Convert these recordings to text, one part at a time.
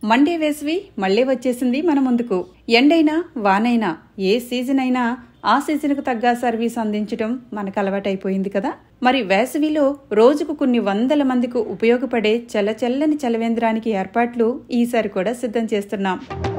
Monday వేసవి మళ్ళీ వచ్చేసింది మన ముందుకు ఎండైనా వానైనా ఏ సీజన్ అయినా ఆ సీజన్కు తగ్గ సర్వీస్ అందించడం మనకు అలవాటైపోయింది కదా మరి వేసవిలో రోజుకు కొన్ని వందల మందికి ఉపయోగపడే చల్ల చల్లని చలవేంద్రానికి ఏర్పాట్లు ఈసారి కూడా సిద్ధం చేస్తున్నాం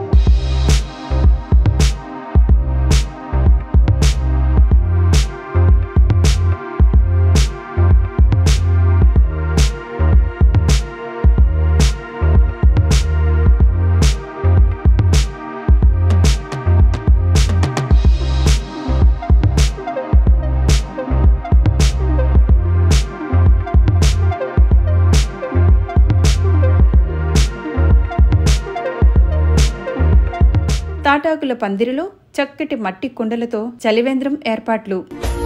తాటాకుల పందిరిలో చక్కటి మట్టి కుండలతో చలివేంద్రం ఏర్పాట్లు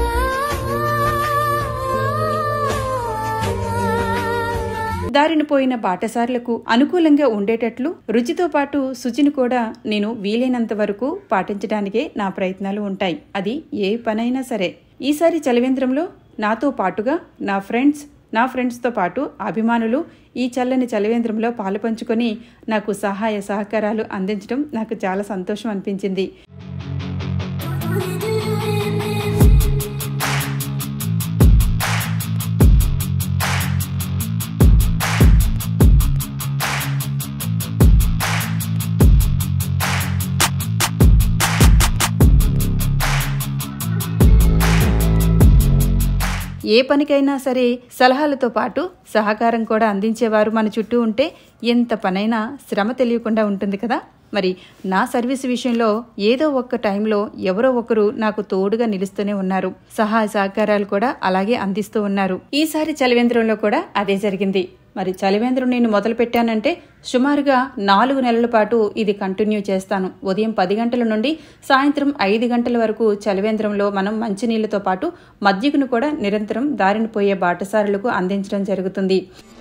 దారిన పోయిన బాటసారులకు అనుకూలంగా ఉండేటట్లు రుచితో పాటు శుచిని కూడా నేను వీలైనంత వరకు పాటించడానికే నా ప్రయత్నాలు ఉంటాయి అది ఏ పనైనా సరే ఈసారి చలివేంద్రంలో నాతో పాటుగా నా ఫ్రెండ్స్ నా ఫ్రెండ్స్తో పాటు అభిమానులు ఈ చల్లని చలివేంద్రంలో పాలు పంచుకొని నాకు సహాయ సహకారాలు అందించడం నాకు చాలా సంతోషం అనిపించింది ఏ పనికైనా సరే సలహాలతో పాటు సహకారం కూడా అందించేవారు మన చుట్టూ ఉంటే ఎంత పనైనా శ్రమ తెలియకుండా ఉంటుంది కదా మరి నా సర్వీస్ విషయంలో ఏదో ఒక్క టైంలో ఎవరో ఒకరు నాకు తోడుగా నిలుస్తూనే ఉన్నారు సహాయ సహకారాలు కూడా అలాగే అందిస్తూ ఉన్నారు ఈసారి చలివేంద్రంలో కూడా అదే జరిగింది మరి చలివేంద్రం నేను మొదలు పెట్టానంటే సుమారుగా నాలుగు నెలల పాటు ఇది కంటిన్యూ చేస్తాను ఉదయం పది గంటల నుండి సాయంత్రం ఐదు గంటల వరకు చలివేంద్రంలో మనం మంచినీళ్లతో పాటు మజ్జిగను కూడా నిరంతరం దారిన పోయే బాటసారులకు అందించడం జరుగుతుంది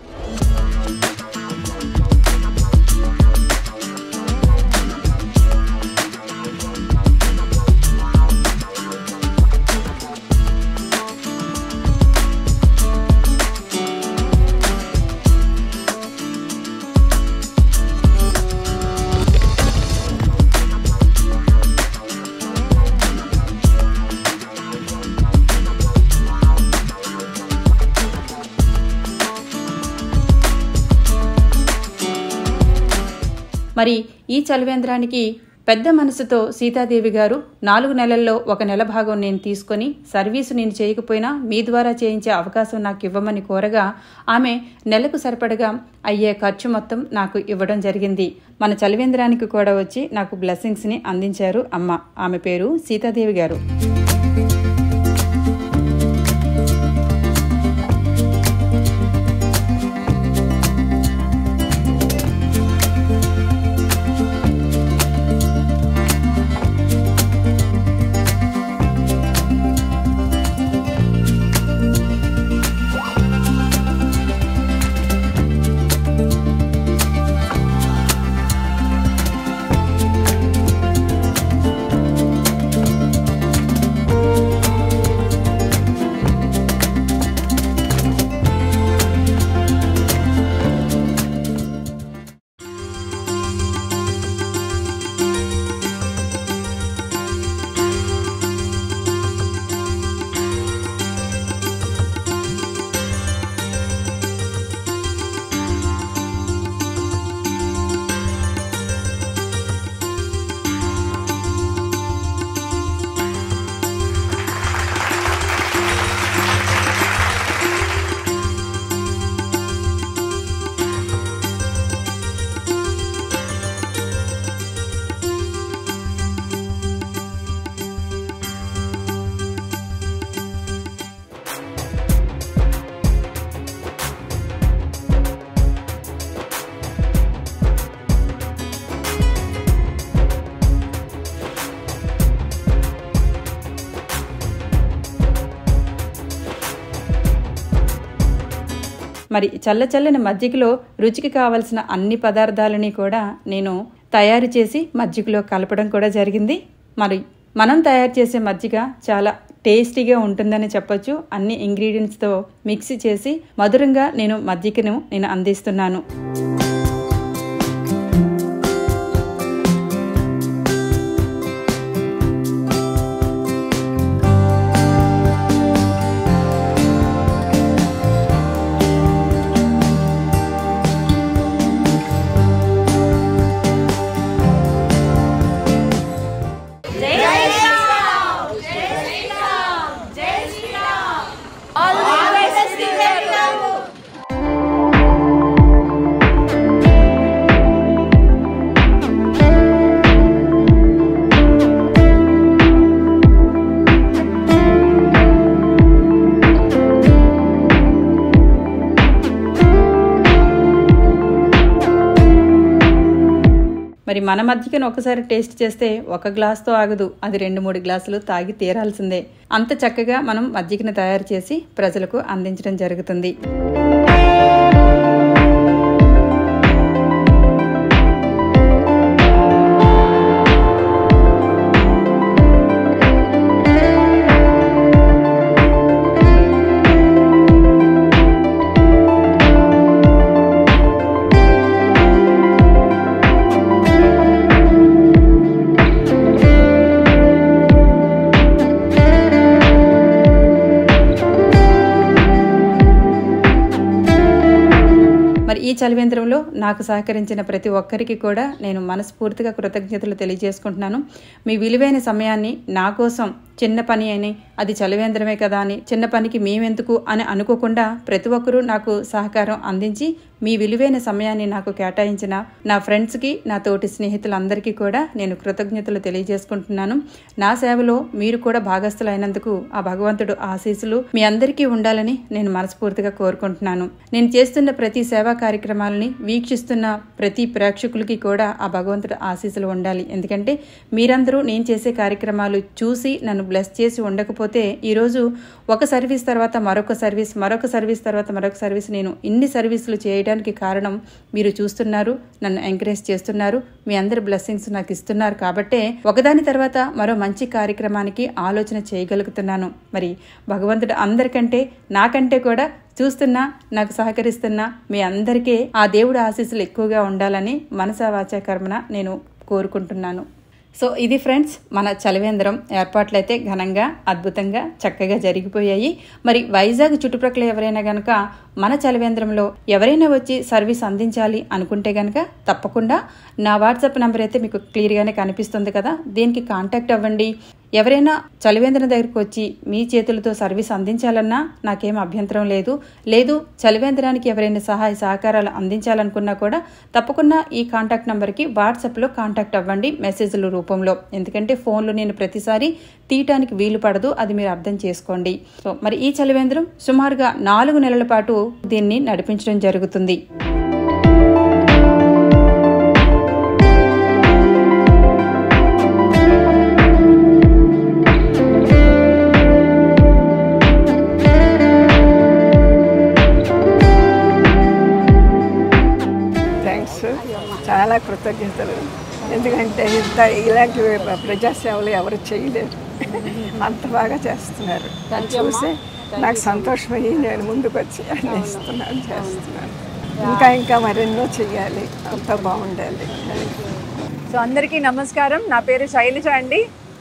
మరి ఈ చలివేంద్రానికి పెద్ద మనసుతో సీతాదేవి గారు నాలుగు నెలల్లో ఒక నెల భాగం నేను తీసుకొని సర్వీసు నేను చేయకపోయినా మీ ద్వారా చేయించే అవకాశం నాకు ఇవ్వమని కోరగా ఆమె నెలకు సరిపడగా అయ్యే ఖర్చు మొత్తం నాకు ఇవ్వడం జరిగింది మన చలివేంద్రానికి కూడా వచ్చి నాకు బ్లెస్సింగ్స్ని అందించారు అమ్మ ఆమె పేరు సీతాదేవి గారు మరి చల్ల చల్లని మజ్జిగలో రుచికి కావలసిన అన్ని పదార్థాలని కూడా నేను తయారు చేసి మజ్జిగలో కలపడం కూడా జరిగింది మరి మనం తయారు చేసే మజ్జిగ చాలా టేస్టీగా ఉంటుందని చెప్పొచ్చు అన్ని ఇంగ్రీడియంట్స్తో మిక్స్ చేసి మధురంగా నేను మజ్జిగను నేను అందిస్తున్నాను మరి మన మధ్యకని ఒకసారి టేస్ట్ చేస్తే ఒక గ్లాస్తో ఆగదు అది రెండు మూడు గ్లాసులు తాగి తీరాల్సిందే అంత చక్కగా మనం మజ్జిగను తయారు చేసి ప్రజలకు అందించడం జరుగుతుంది మరి ఈ చలివేంద్రంలో నాకు సహకరించిన ప్రతి ఒక్కరికి కూడా నేను మనస్ఫూర్తిగా కృతజ్ఞతలు తెలియజేసుకుంటున్నాను మీ విలువైన సమయాన్ని నా కోసం చిన్న పని అని అది చలివేంద్రమే కదా అని చిన్న పనికి మేమెందుకు అని అనుకోకుండా ప్రతి ఒక్కరూ నాకు సహకారం అందించి మీ విలువైన సమయాన్ని నాకు కేటాయించిన నా ఫ్రెండ్స్కి నా తోటి స్నేహితులందరికీ కూడా నేను కృతజ్ఞతలు తెలియజేసుకుంటున్నాను నా సేవలో మీరు కూడా భాగస్థులైనందుకు ఆ భగవంతుడు ఆశీస్సులు మీ అందరికీ ఉండాలని నేను మనస్ఫూర్తిగా కోరుకుంటున్నాను నేను చేస్తున్న ప్రతి సేవా కార్యక్రమాలని వీక్షిస్తున్న ప్రతి ప్రేక్షకులకి కూడా ఆ భగవంతుడు ఆశీస్సులు ఉండాలి ఎందుకంటే మీరందరూ నేను చేసే కార్యక్రమాలు చూసి నన్ను బ్లెస్ చేసి ఉండకపోతే ఈరోజు ఒక సర్వీస్ తర్వాత మరొక సర్వీస్ మరొక సర్వీస్ తర్వాత మరొక సర్వీస్ నేను ఇన్ని సర్వీసులు చేయడానికి కారణం మీరు చూస్తున్నారు నన్ను ఎంకరేజ్ చేస్తున్నారు మీ అందరి బ్లెస్సింగ్స్ నాకు ఇస్తున్నారు కాబట్టే ఒకదాని తర్వాత మరో మంచి కార్యక్రమానికి ఆలోచన చేయగలుగుతున్నాను మరి భగవంతుడు అందరికంటే నాకంటే కూడా చూస్తున్నా నాకు సహకరిస్తున్నా మీ అందరికీ ఆ దేవుడు ఆశీస్సులు ఎక్కువగా ఉండాలని మనసా వాచా కర్మన నేను కోరుకుంటున్నాను సో ఇది ఫ్రెండ్స్ మన చలివేంద్రం ఏర్పాట్లయితే ఘనంగా అద్భుతంగా చక్కగా జరిగిపోయాయి మరి వైజాగ్ చుట్టుప్రక్కల ఎవరైనా గనక మన చలివేంద్రంలో ఎవరైనా వచ్చి సర్వీస్ అందించాలి అనుకుంటే గనక తప్పకుండా నా వాట్సాప్ నెంబర్ అయితే మీకు క్లియర్గానే కనిపిస్తుంది కదా దీనికి కాంటాక్ట్ అవ్వండి ఎవరైనా చలివేంద్రం దగ్గరికి వచ్చి మీ చేతులతో సర్వీస్ అందించాలన్నా నాకేం అభ్యంతరం లేదు లేదు చలివేంద్రానికి ఎవరైనా సహాయ సహకారాలు అందించాలనుకున్నా కూడా తప్పకుండా ఈ కాంటాక్ట్ నెంబర్కి వాట్సాప్లో కాంటాక్ట్ అవ్వండి మెసేజ్ల రూపంలో ఎందుకంటే ఫోన్లో నేను ప్రతిసారి తీయటానికి వీలు పడదు అది మీరు అర్థం చేసుకోండి సో మరి ఈ చలివేంద్రం సుమారుగా నాలుగు నెలల పాటు దీన్ని నడిపించడం జరుగుతుంది థ్యాంక్స్ చాలా కృతజ్ఞతలు ఎందుకంటే ఇంత ఇలాంటి ప్రజాసేవలు ఎవరు చేయలేరు అంత బాగా చేస్తున్నారు అది చూసి నాకు సంతోషమయ్యి నేను ముందుకు వచ్చి అన్ని ఇస్తున్నాను చేస్తున్నాను ఇంకా ఇంకా మరెన్నో చెయ్యాలి అంతా బాగుండాలి సో అందరికీ నమస్కారం నా పేరు శైలజ అండి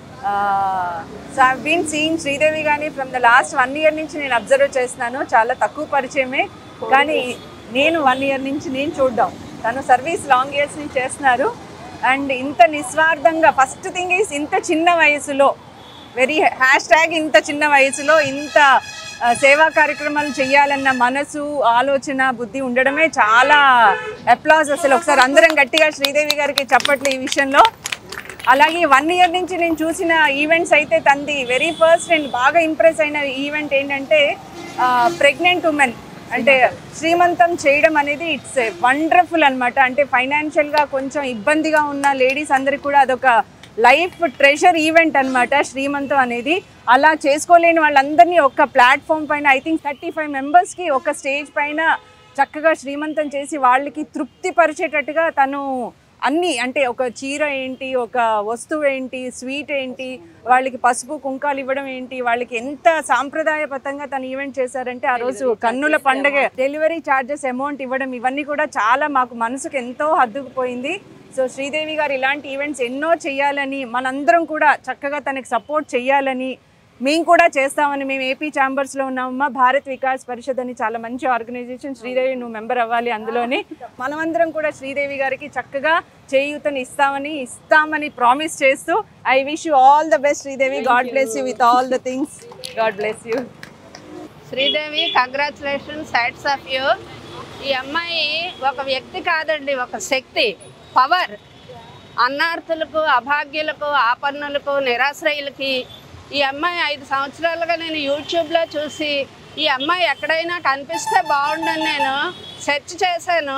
so I been seeing Sridevi గాని from the last one year నుంచి నేను అబ్జర్వ్ చేస్తున్నాను చాలా తక్కువ పరిచయమే కానీ నేను వన్ ఇయర్ నుంచి నేను చూడ్డాం తను సర్వీస్ లాంగ్ ఇయర్స్ నుంచి చేస్తున్నారు అండ్ ఇంత నిస్వార్థంగా ఫస్ట్ థింగ్ ఈస్ ఇంత చిన్న వయసులో వెరీ హ్యాష్ ట్యాగ్ ఇంత చిన్న వయసులో ఇంత ఆ, సేవా కార్యక్రమాలు చేయాలన్న మనసు ఆలోచన బుద్ధి ఉండడమే చాలా అప్లాజ్ అసలు ఒకసారి అందరం గట్టిగా శ్రీదేవి గారికి చెప్పట్లు ఈ విషయంలో అలాగే వన్ ఇయర్ నుంచి నేను చూసిన ఈవెంట్స్ అయితే తంది వెరీ ఫస్ట్ అండ్ బాగా ఇంప్రెస్ అయిన ఈవెంట్ ఏంటంటే ప్రెగ్నెంట్ ఉమెన్ అంటే శ్రీమంతం చేయడం అనేది ఇట్స్ వండర్ఫుల్ అన్నమాట అంటే ఫైనాన్షియల్గా కొంచెం ఇబ్బందిగా ఉన్న లేడీస్ అందరికి కూడా అదొక లైఫ్ ట్రెషర్ ఈవెంట్ అన్నమాట శ్రీమంతం అనేది అలా చేసుకోలేని వాళ్ళందరినీ ఒక ప్లాట్ఫామ్ పైన ఐ థింక్ థర్టీ ఫైవ్ మెంబర్స్కి ఒక స్టేజ్ పైన చక్కగా శ్రీమంతం చేసి వాళ్ళకి తృప్తి పరిచేటట్టుగా తను అన్నీ అంటే ఒక చీర ఏంటి ఒక వస్తువు ఏంటి స్వీట్ ఏంటి వాళ్ళకి పసుపు కుంకాలు ఇవ్వడం ఏంటి వాళ్ళకి ఎంత సాంప్రదాయబద్ధంగా తను ఈవెంట్ చేశారంటే ఆ రోజు కన్నుల పండగ డెలివరీ ఛార్జెస్ అమౌంట్ ఇవ్వడం ఇవన్నీ కూడా చాలా మాకు మనసుకు ఎంతో హద్దుకుపోయింది సో శ్రీదేవి గారు ఇలాంటి ఈవెంట్స్ ఎన్నో చేయాలని మనందరం కూడా చక్కగా తనకి సపోర్ట్ చేయాలని మేము కూడా చేస్తామని మేము ఏపీ ఛాంబర్స్లో ఉన్నామమ్మా భారత్ వికాస్ పరిషత్ అని చాలా మంచి ఆర్గనైజేషన్ శ్రీదేవి నువ్వు మెంబర్ అవ్వాలి అందులోని మనమందరం కూడా శ్రీదేవి గారికి చక్కగా చేయూతని ఇస్తామని ఇస్తామని ప్రామిస్ చేస్తూ I wish you all the best Sridevi God bless you with all the things God bless you Sridevi congratulations hats off you ఈ అమ్మాయి ఒక వ్యక్తి కాదండి ఒక శక్తి పవర్ అన్నార్థులకు అభాగ్యులకు ఆపన్నులకు నిరాశ్రయులకి ఈ అమ్మాయి ఐదు సంవత్సరాలుగా నేను యూట్యూబ్లో చూసి ఈ అమ్మాయి ఎక్కడైనా కనిపిస్తే బాగుండని నేను సెర్చ్ చేశాను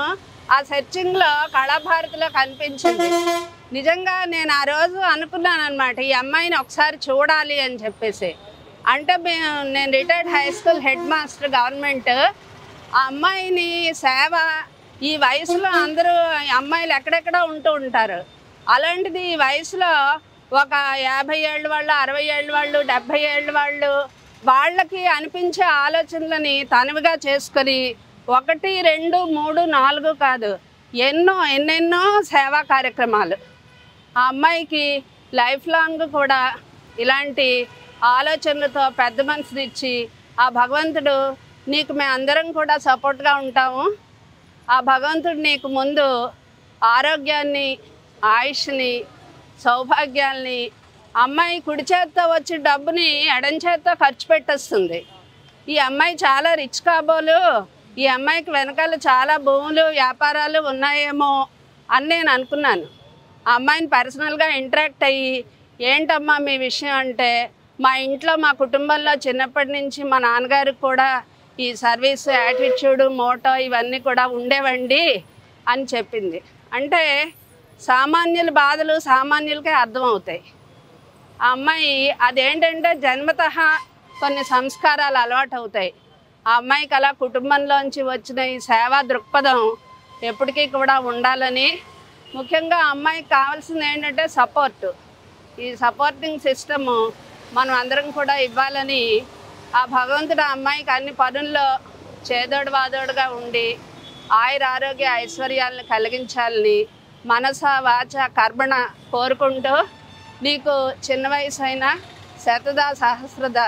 ఆ సెర్చింగ్లో కళాభారతిలో కనిపించింది నిజంగా నేను ఆ రోజు అనుకున్నాను అనమాట ఈ అమ్మాయిని ఒకసారి చూడాలి అని చెప్పేసి అంటే మేము నేను retired high school head master government ఆ అమ్మాయిని సేవ ఈ వయసులో అందరూ ఈ అమ్మాయిలు ఎక్కడెక్కడ ఉంటూ ఉంటారు అలాంటిది ఈ వయసులో ఒక యాభై ఏళ్ళ వాళ్ళు అరవై ఏళ్ళ వాళ్ళు డెబ్భై ఏళ్ళ వాళ్ళు వాళ్ళకి అనిపించే ఆలోచనలని తనువుగా చేసుకొని ఒకటి రెండు మూడు నాలుగు కాదు ఎన్నో ఎన్నెన్నో సేవా కార్యక్రమాలు ఆ అమ్మాయికి లైఫ్ లాంగ్ కూడా ఇలాంటి ఆలోచనలతో పెద్ద మనసునిచ్చి ఆ భగవంతుడు నీకు మేము అందరం కూడా సపోర్ట్గా ఉంటాము ఆ భగవంతుడు నీకు ముందు ఆరోగ్యాన్ని ఆయుష్ని సౌభాగ్యాల్ని అమ్మాయి కుడి చేత్తో వచ్చి డబ్బుని ఎడం చేత్తో ఖర్చు పెట్టేస్తుంది ఈ అమ్మాయి చాలా రిచ్ కాబోలు ఈ అమ్మాయికి వెనకాల చాలా భూములు వ్యాపారాలు ఉన్నాయేమో అని నేను అనుకున్నాను ఆ అమ్మాయిని పర్సనల్గా ఇంటరాక్ట్ అయ్యి ఏంటమ్మా మీ విషయం అంటే మా ఇంట్లో మా కుటుంబంలో చిన్నప్పటి నుంచి మా నాన్నగారికి కూడా ఈ సర్వీస్ యాటిట్యూడ్ మోటో ఇవన్నీ కూడా ఉండేవండి అని చెప్పింది అంటే సామాన్యుల బాధలు సామాన్యులకే అర్థమవుతాయి ఆ అమ్మాయి అదేంటంటే జన్మత కొన్ని సంస్కారాలు అలవాటు అవుతాయి ఆ అమ్మాయికి అలా కుటుంబంలోంచి వచ్చిన ఈ సేవా దృక్పథం ఎప్పటికీ కూడా ఉండాలని ముఖ్యంగా ఆ అమ్మాయికి కావాల్సింది ఏంటంటే సపోర్టు ఈ సపోర్టింగ్ సిస్టము మనం అందరం కూడా ఇవ్వాలని ఆ భగవంతుడు ఆ అమ్మాయికి అన్ని పనుల్లో చేదోడు వాదోడుగా ఉండి ఆయుర ఆరోగ్య ఐశ్వర్యాలను కలిగించాలని మనస వాచ కర్మణ కోరుకుంటూ నీకు చిన్న వయసు అయినా శతద సహస్రద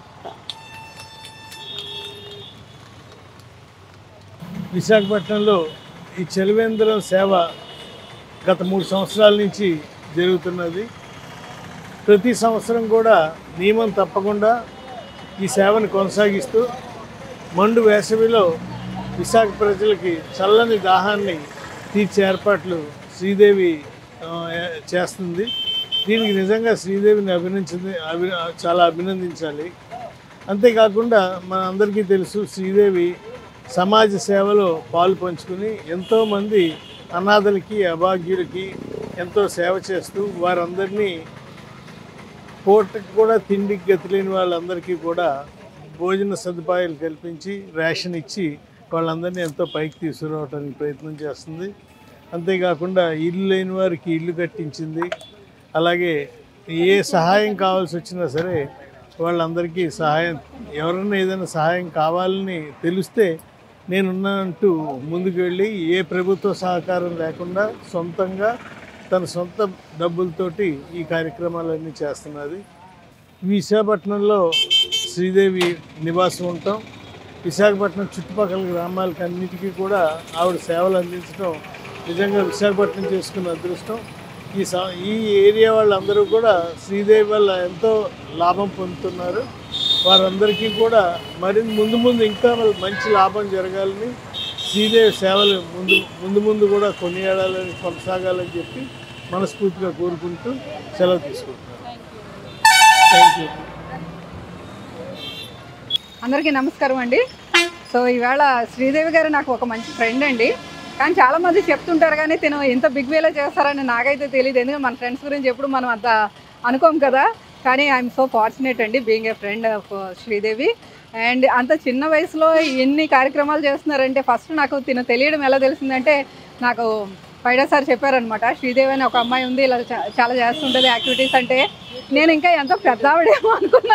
విశాఖపట్నంలో ఈ చలివేంద్రం సేవ గత మూడు సంవత్సరాల నుంచి జరుగుతున్నది ప్రతి సంవత్సరం కూడా నియమం తప్పకుండా ఈ సేవను కొనసాగిస్తూ మండు వేసవిలో విశాఖ ప్రజలకి చల్లని దాహాన్ని తీర్చే ఏర్పాట్లు శ్రీదేవి ఆ, చేస్తుంది దీనికి నిజంగా శ్రీదేవిని అభినందించింది అభి చాలా అభినందించాలి అంతేకాకుండా మన అందరికీ తెలుసు శ్రీదేవి సమాజ సేవలో పాలు పంచుకుని ఎంతోమంది అనాథలకి అభాగ్యులకి ఎంతో సేవ చేస్తూ వారందరినీ పూటకి కూడా తిండికి గతి లేని వాళ్ళందరికీ కూడా భోజన సదుపాయాలు కల్పించి రేషన్ ఇచ్చి వాళ్ళందరినీ ఎంతో పైకి తీసుకురావడానికి ప్రయత్నం చేస్తుంది అంతేకాకుండా ఇల్లు లేని వారికి ఇల్లు కట్టించింది అలాగే ఏ సహాయం కావాల్సి వచ్చినా సరే వాళ్ళందరికీ సహాయం ఎవరైనా ఏదైనా సహాయం కావాలని తెలిస్తే నేనున్నానంటూ ముందుకు వెళ్ళి ఏ ప్రభుత్వ సహకారం లేకుండా సొంతంగా తన సొంత డబ్బులతోటి ఈ కార్యక్రమాలన్నీ చేస్తున్నది విశాఖపట్నంలో శ్రీదేవి నివాసం ఉంటాం విశాఖపట్నం చుట్టుపక్కల గ్రామాలకు అన్నిటికీ కూడా ఆవిడ సేవలు అందించడం నిజంగా విశాఖపట్నం చేసుకున్న అదృష్టం ఈ స ఈ ఏరియా వాళ్ళందరూ కూడా శ్రీదేవి వల్ల ఎంతో లాభం పొందుతున్నారు వారందరికీ కూడా మరి ముందు ముందు ఇంకా మంచి లాభం జరగాలని శ్రీదేవి సేవలు ముందు ముందు ముందు కూడా కొనియాడాలని కొనసాగాలని చెప్పి మనస్ఫూర్తిగా కోరుకుంటూ సెలవు తీసుకుంటున్నాను థ్యాంక్ యూ అందరికీ నమస్కారం అండి సో ఈవేళ శ్రీదేవి గారు నాకు ఒక మంచి ఫ్రెండ్ అండి కానీ చాలా మంది చెప్తుంటారు కానీ తిను ఇంత బిగ్ వేలో చేస్తారని నాకైతే తెలియదు ఎందుకంటే మన ఫ్రెండ్స్ గురించి ఎప్పుడు మనం అంత అనుకోం కదా కానీ ఐఎమ్ సో ఫార్చునేట్ అండి being a friend of Sridevi and అంత చిన్న వయసులో ఎన్ని కార్యక్రమాలు చేస్తున్నారంటే ఫస్ట్ నాకు తిను తెలియడం ఎలా తెలిసిందంటే నాకు పైడా సార్ చెప్పారనమాట శ్రీదేవి అని ఒక అమ్మాయి ఉంది ఇలా చా- చాలా చేస్తుంటుంది యాక్టివిటీస్ అంటే నేను ఇంకా ఎంతో పెద్ద ఆవిడేమో అనుకున్నా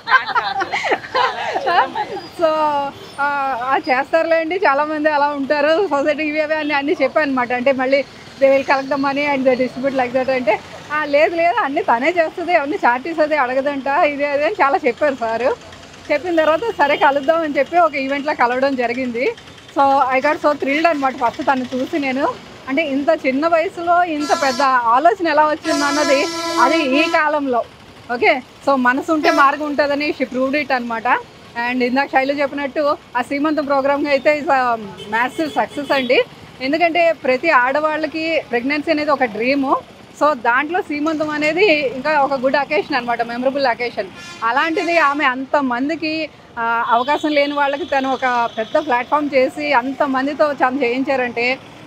సో ఆ, ఆ చేస్తారులేండి చాలా మంది అలా ఉంటారు సొసైటీ ఇవి అవి అని అన్ని చెప్పాను అనమాట అంటే మళ్ళీ they will collect the money and the distribute like that అంటే "ఆ, లేదు లేదు అన్ని తనే చేస్తుంది అవన్నీ చార్టీస్ అది అడగదంట ఇది అది అని చాలా చెప్పారు సారు చెప్పిన తర్వాత సరే కలుద్దాం అని చెప్పి ఒక ఈవెంట్లో కలవడం జరిగింది so I got so thrilled అనమాట ఫస్ట్ తను చూసి నేను అంటే ఇంత చిన్న వయసులో ఇంత పెద్ద ఆలోచన ఎలా వచ్చింది అన్నది అది ఈ కాలంలో ఓకే సో మనసు ఉంటే మార్గం ఉంటుందని షీ ప్రూవ్డ్ ఇట్ అనమాట అండ్ ఇందాక శైలు చెప్పినట్టు ఆ శ్రీమంతం ప్రోగ్రామ్ అయితే ఇస్ మ్యాసివ్ సక్సెస్ అండి ఎందుకంటే ప్రతి ఆడవాళ్ళకి ప్రెగ్నెన్సీ అనేది ఒక డ్రీము సో దాంట్లో సీమంతం అనేది ఇంకా ఒక గుడ్ అకేషన్ అనమాట మెమరబుల్ అకేషన్ అలాంటిది ఆమె అంతమందికి ఆ, అవకాశం లేని వాళ్ళకి తను ఒక పెద్ద ప్లాట్ఫామ్ చేసి అంతమందితో తను చేయించారంటే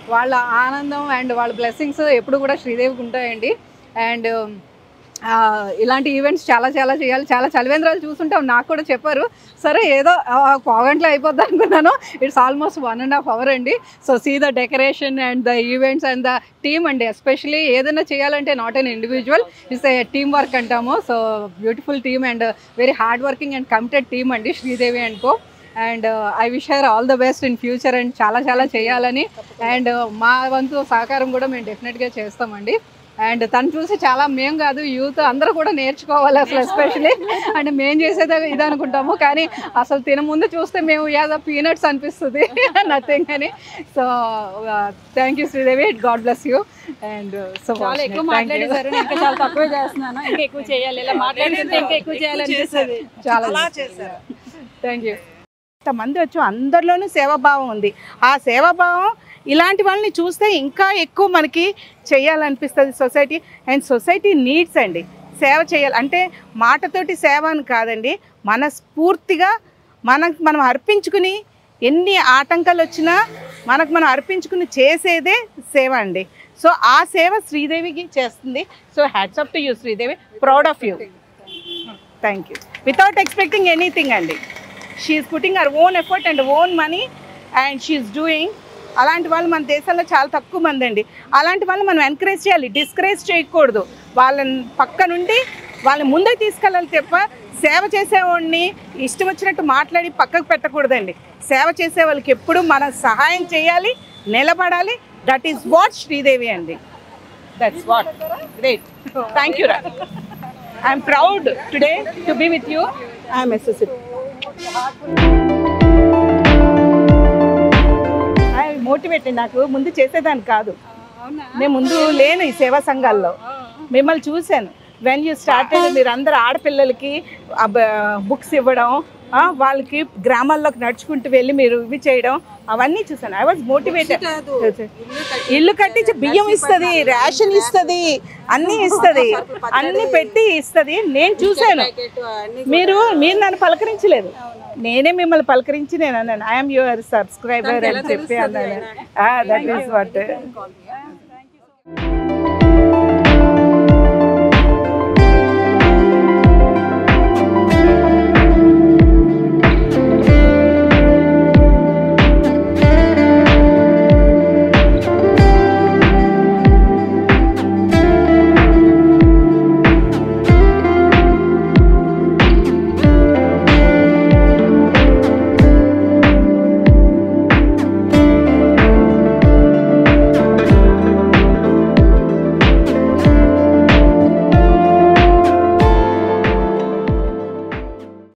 వాళ్ళ ఆనందం అండ్ వాళ్ళ బ్లెస్సింగ్స్ ఎప్పుడు కూడా శ్రీదేవికి ఉంటాయండి అండ్ ఆ, ఇలాంటి ఈవెంట్స్ చాలా చాలా చేయాలి చాలా చలివేంద్రాలు చూస్తుంటే నాకు కూడా చెప్పారు సరే ఏదో ఆ, పావుగంటలో అయిపోద్ది అనుకున్నాను it's almost one and half hour అండి so see the decoration and the events and the team అండి ఎస్పెషలీ ఏదైనా చేయాలంటే not an individual it's a team work అంటాము so beautiful team and very hard working and committed team అండి Sridevi and co and I wish her all the best in future and చాలా చాలా చేయాలని and మా వంతు సహకారం కూడా మేము డెఫినెట్గా చేస్తామండి అండ్ తను చూసి చాలా మేము కాదు యూత్ అందరూ కూడా నేర్చుకోవాలి అసలు ఎస్పెషలీ అండ్ మేము చేసేది ఇది అనుకుంటాము కానీ అసలు తిన ముందు చూస్తే మేము యాద పీనట్స్ అనిపిస్తుంది నథింగ్ అని so thank you Sridevi God bless you and so చాలా ఎక్కువ మాట్లాడేశారు నేను ఇంకా చాలా తక్కువ చేస్తున్నాను ఇంకా ఎక్కువ చేయాలి ఇలా మాట్లాడుతుంటే ఇంకా ఎక్కువ చేయాలనిపిస్తుంది చాలా చేశారు థ్యాంక్ యూ మంది వచ్చి అందరిలోనూ సేవాభావం ఉంది ఆ సేవాభావం ఇలాంటి వాళ్ళని చూస్తే ఇంకా ఎక్కువ మనకి చేయాలనిపిస్తుంది సొసైటీ అండ్ సొసైటీ నీడ్స్ అండి సేవ చేయాలి అంటే మాటతోటి సేవ అని కాదండి మనస్ఫూర్తిగా మనకు మనం అర్పించుకుని ఎన్ని ఆటంకాలు వచ్చినా మనకు మనం అర్పించుకుని చేసేదే సేవ అండి సో ఆ సేవ శ్రీదేవికి చేస్తుంది so hats up to you Sridevi proud of you thank you without expecting anything అండి she's putting our own effort and own money and she's doing అలాంటి వాళ్ళు మన దేశంలో చాలా తక్కువ మంది అండి అలాంటి వాళ్ళు మనం ఎంకరేజ్ చేయాలి డిస్కరేజ్ చేయకూడదు వాళ్ళని పక్క నుండి వాళ్ళని ముందే తీసుకెళ్ళాలి తప్ప సేవ చేసేవాడిని ఇష్టం వచ్చినట్టు మాట్లాడి పక్కకు పెట్టకూడదండి సేవ చేసే వాళ్ళకి ఎప్పుడు మనం సహాయం చేయాలి నిలబడాలి దట్ ఈస్ వాట్ శ్రీదేవి అండి that's what great thank you రా I'm proud today to be with you I'm SSC motivate నాకు ముందు చేసేదాన్ని కాదు నేను ముందు లేను ఈ సేవా సంఘాల్లో మిమ్మల్ని చూశాను వెన్ యూ స్టార్టెడ్ మీరు అందరు ఆడపిల్లలకి బుక్స్ ఇవ్వడం ఆ, వాళ్ళకి గ్రామాల్లోకి నడుచుకుంటూ వెళ్ళి మీరు ఇవి చేయడం అవన్నీ చూసాను ఐ వాజ్ మోటివేటెడ్ ఇల్లు కట్టించి బియ్యం ఇస్తుంది రేషన్ ఇస్తుంది అన్నీ ఇస్తుంది అన్ని పెట్టి ఇస్తుంది నేను చూశాను మీరు మీరు నన్ను పలకరించలేదు నేనే మిమ్మల్ని పలకరించి నేను అన్నాను ఐఎమ్ యువర్ సబ్స్క్రైబర్ అని చెప్పి అన్నాను దట్ ఈస్ వాట్